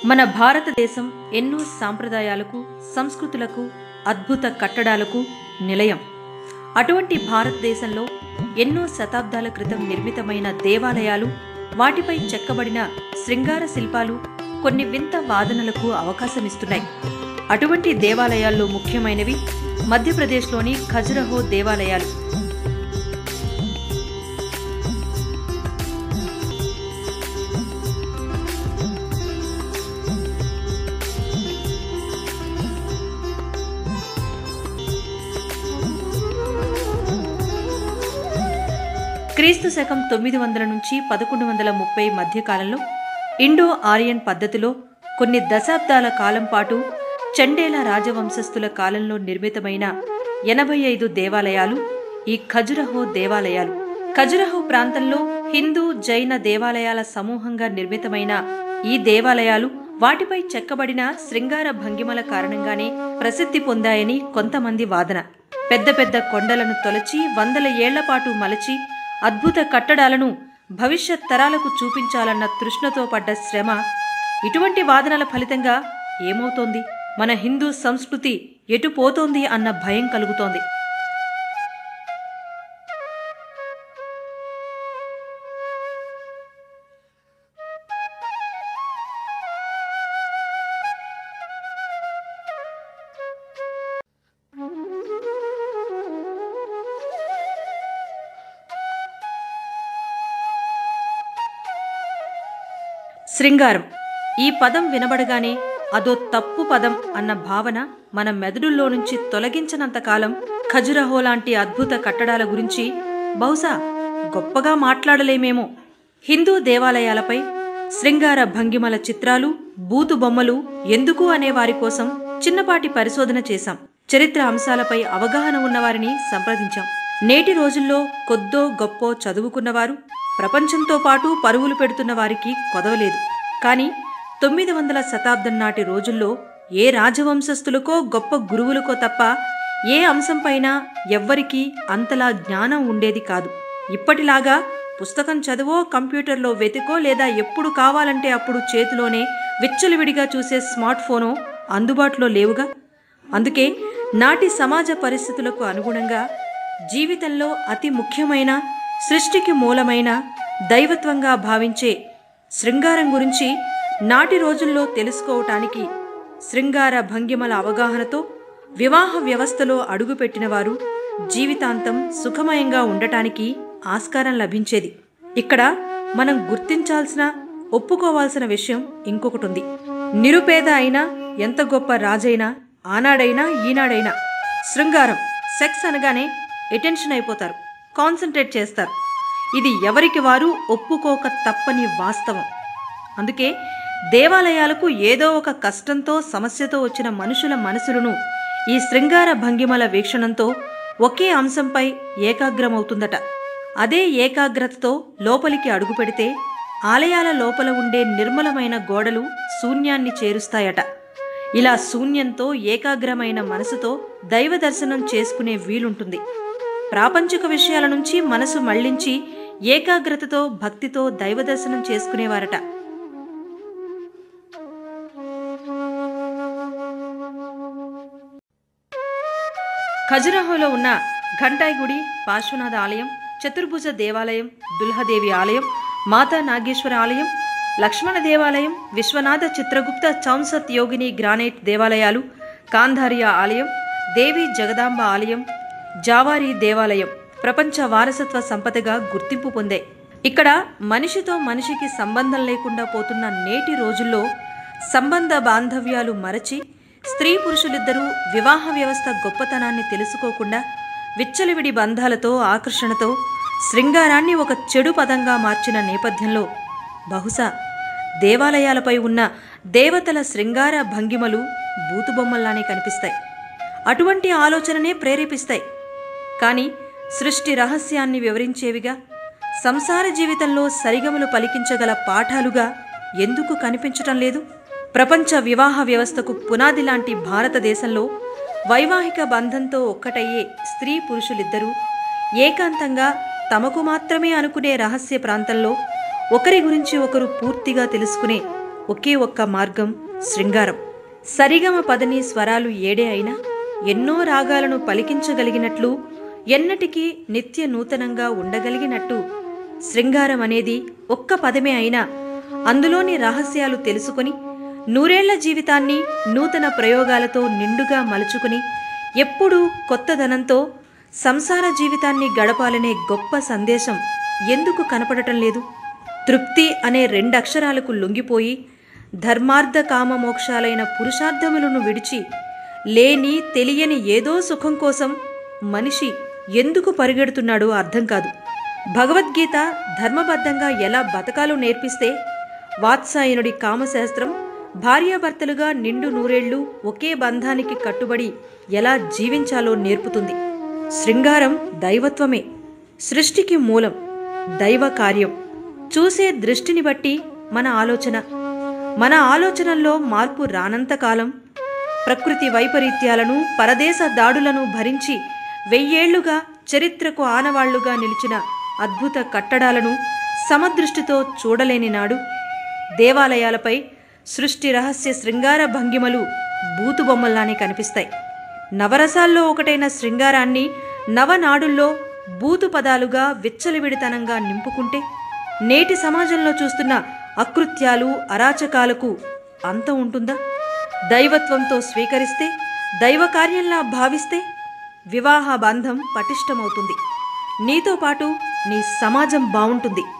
మన భారతదేశం ఎన్నో సాంప్రదాయాలకు సంస్కృతులకు అద్భుత కట్టడాలకు నిలయం అటువంటి భారతదేశంలో ఎన్నో శతాబ్దాల క్రితం నిర్మితమైన దేవాలయాలు వాటిపై చెక్కబడిన శృంగార శిల్పాలు కొన్ని వింత వాదనలకు అవకాశమిస్తున్నాయి అటువంటి దేవాలయాల్లో ముఖ్యమైనవి మధ్యప్రదేశ్లోని ఖజురహో దేవాలయాలు క్రీస్తు శకం తొమ్మిది వందల నుంచి పదకొండు వందల ముప్పై మధ్యకాలంలో ఇండో ఆరియన్ పద్ధతిలో కొన్ని దశాబ్దాల కాలం పాటు చండేల రాజవంశస్థుల కాలంలో నిర్మితమైన ఎనభై ఐదు దేవాలయాలు ఈ ఖజురహో దేవాలయాలు ఖజురహో ప్రాంతంలో హిందూ జైన దేవాలయాల సమూహంగా నిర్మితమైన ఈ దేవాలయాలు వాటిపై చెక్కబడిన శృంగార భంగిమల కారణంగానే ప్రసిద్ధి పొందాయని కొంతమంది వాదన పెద్ద పెద్ద కొండలను తొలచి వందల ఏళ్ల పాటు మలచి అద్భుత కట్టడాలను భవిష్యత్ తరాలకు చూపించాలన్న తృష్ణతో పడ్డ శ్రమ ఇటువంటి వాదనల ఫలితంగా ఏమవుతోంది మన హిందూ సంస్కృతి ఎటు పోతోంది అన్న భయం కలుగుతోంది శృంగారం ఈ పదం వినబడగానే అదో తప్పు పదం అన్న భావన మన మెదడుల్లో నుంచి తొలగించనంతకాలం ఖజురహో లాంటి అద్భుత కట్టడాల గురించి బహుశా గొప్పగా మాట్లాడలేమేమో హిందూ దేవాలయాలపై శృంగార భంగిమల చిత్రాలు బూతు బొమ్మలు ఎందుకు అనే వారి కోసం చిన్నపాటి పరిశోధన చేశాం చరిత్ర అంశాలపై అవగాహన ఉన్నవారిని సంప్రదించాం నేటి రోజుల్లో కొద్దో గొప్పో చదువుకున్నవారు ప్రపంచంతో పాటు పరుగులు పెడుతున్న వారికి కొదవలేదు కానీ తొమ్మిది వందల శతాబ్దం నాటి రోజుల్లో ఏ రాజవంశస్థులకో గొప్ప గురువులకో తప్ప ఏ అంశంపైనా ఎవ్వరికీ అంతలా జ్ఞానం ఉండేది కాదు ఇప్పటిలాగా పుస్తకం చదువో కంప్యూటర్లో వెతికో లేదా ఎప్పుడు కావాలంటే అప్పుడు చేతిలోనే విచ్చలవిడిగా చూసే స్మార్ట్ ఫోనో అందుబాటులో లేవుగా అందుకే నాటి సమాజ పరిస్థితులకు అనుగుణంగా జీవితంలో అతి ముఖ్యమైన సృష్టికి మూలమైన దైవత్వంగా భావించే శృంగారం గురించి నాటి రోజుల్లో తెలుసుకోవటానికి శృంగార భంగిమల అవగాహనతో వివాహ వ్యవస్థలో అడుగుపెట్టిన వారు జీవితాంతం సుఖమయంగా ఉండటానికి ఆస్కారం లభించేది ఇక్కడ మనం గుర్తించాల్సిన ఒప్పుకోవాల్సిన విషయం ఇంకొకటి ఉంది నిరుపేద అయినా ఎంత గొప్ప రాజైనా ఆనాడైనా ఈనాడైనా శృంగారం సెక్స్ అనగానే ఎటెన్షన్ అయిపోతారు కాన్సన్ట్రేట్ చేస్తారు ఇది ఎవరికి వారు ఒప్పుకోక తప్పని వాస్తవం అందుకే దేవాలయాలకు ఏదో ఒక కష్టంతో సమస్యతో వచ్చిన మనుషుల మనసులను ఈ శృంగార భంగిమల వీక్షణంతో ఒకే అంశంపై ఏకాగ్రమవుతుందట అదే ఏకాగ్రతతో లోపలికి అడుగుపెడితే ఆలయాల లోపల ఉండే నిర్మలమైన గోడలు శూన్యాన్ని చేరుస్తాయట ఇలా శూన్యంతో ఏకాగ్రమైన మనసుతో దైవ దర్శనం చేసుకునే వీలుంటుంది ప్రాపంచిక విషయాల నుంచి మనసు మళ్లించి ఏకాగ్రతతో భక్తితో దైవ దర్శనం చేసుకునేవారట ఖజురహోలో ఉన్న ఘంటాయి గుడి పార్శ్వనాథ ఆలయం చతుర్భుజ దేవాలయం దుల్హదేవి ఆలయం మాతా నాగేశ్వర ఆలయం లక్ష్మణ దేవాలయం విశ్వనాథ చిత్రగుప్త చౌన్సత్ యోగిని గ్రానైట్ దేవాలయాలు కాంధారియా ఆలయం దేవి జగదాంబ ఆలయం జావారి దేవాలయం ప్రపంచ వారసత్వ సంపదగా గుర్తింపు పొందాయి ఇక్కడ మనిషితో మనిషికి సంబంధం లేకుండా పోతున్న నేటి రోజుల్లో సంబంధ బాంధవ్యాలు మరచి స్త్రీ పురుషులిద్దరూ వివాహ వ్యవస్థ గొప్పతనాన్ని తెలుసుకోకుండా విచ్చలవిడి బంధాలతో ఆకర్షణతో శృంగారాన్ని ఒక చెడు పదంగా మార్చిన నేపథ్యంలో బహుశా దేవాలయాలపై ఉన్న దేవతల శృంగార భంగిమలు బూతుబొమ్మల్లానే కనిపిస్తాయి అటువంటి ఆలోచననే ప్రేరేపిస్తాయి కానీ సృష్టి రహస్యాన్ని వివరించేవిగా సంసార జీవితంలో సరిగమలు పలికించగల పాఠాలుగా ఎందుకు కనిపించటం లేదు ప్రపంచ వివాహ వ్యవస్థకు పునాది లాంటి భారతదేశంలో వైవాహిక బంధంతో ఒక్కటయ్యే స్త్రీ పురుషులిద్దరూ ఏకాంతంగా తమకు మాత్రమే అనుకునే రహస్య ప్రాంతంలో ఒకరి గురించి ఒకరు పూర్తిగా తెలుసుకునే ఒకే ఒక్క మార్గం శృంగారం సరిగమ పదని స్వరాలు ఏడే అయినా ఎన్నో రాగాలను పలికించగలిగినట్లు ఎన్నటికీ నిత్య నూతనంగా ఉండగలిగినట్టు శృంగారం అనేది ఒక్క పదమే అయినా అందులోని రహస్యాలు తెలుసుకొని నూరేళ్ల జీవితాన్ని నూతన ప్రయోగాలతో నిండుగా మలుచుకుని ఎప్పుడూ కొత్తదనంతో సంసార జీవితాన్ని గడపాలనే గొప్ప సందేశం ఎందుకు కనపడటం లేదు తృప్తి అనే రెండక్షరాలకు లొంగిపోయి ధర్మార్థ కామ మోక్షాలైన పురుషార్థములను విడిచి లేని తెలియని ఏదో సుఖం కోసం మనిషి ఎందుకు పరిగెడుతున్నాడో అర్థం కాదు భగవద్గీత ధర్మబద్ధంగా ఎలా బతకాలో నేర్పిస్తే వాత్సాయనుడి కామశాస్త్రం భార్యాభర్తలుగా నిండు నూరేళ్లు ఒకే బంధానికి కట్టుబడి ఎలా జీవించాలో నేర్పుతుంది శృంగారం దైవత్వమే సృష్టికి మూలం దైవ కార్యం చూసే దృష్టిని బట్టి మన ఆలోచన మన ఆలోచనల్లో మార్పు రానంతకాలం ప్రకృతి వైపరీత్యాలను పరదేశ దాడులను భరించి వెయ్యేళ్లుగా చరిత్రకు ఆనవాళ్లుగా నిలిచిన అద్భుత కట్టడాలను సమదృష్టితో చూడలేని నాడు దేవాలయాలపై సృష్టి రహస్య శృంగార భంగిమలు బూతుబొమ్మల్లానే కనిపిస్తాయి నవరసాల్లో ఒకటైన శృంగారాన్ని నవనాడుల్లో బూతు పదాలుగా విచ్చలవిడితనంగా నింపుకుంటే నేటి సమాజంలో చూస్తున్న అకృత్యాలు అరాచకాలకు అంత ఉంటుందా దైవత్వంతో స్వీకరిస్తే దైవ కార్యంలా భావిస్తే వివాహ బంధం పటిష్టమవుతుంది నీతో పాటు నీ సమాజం బావుంటుంది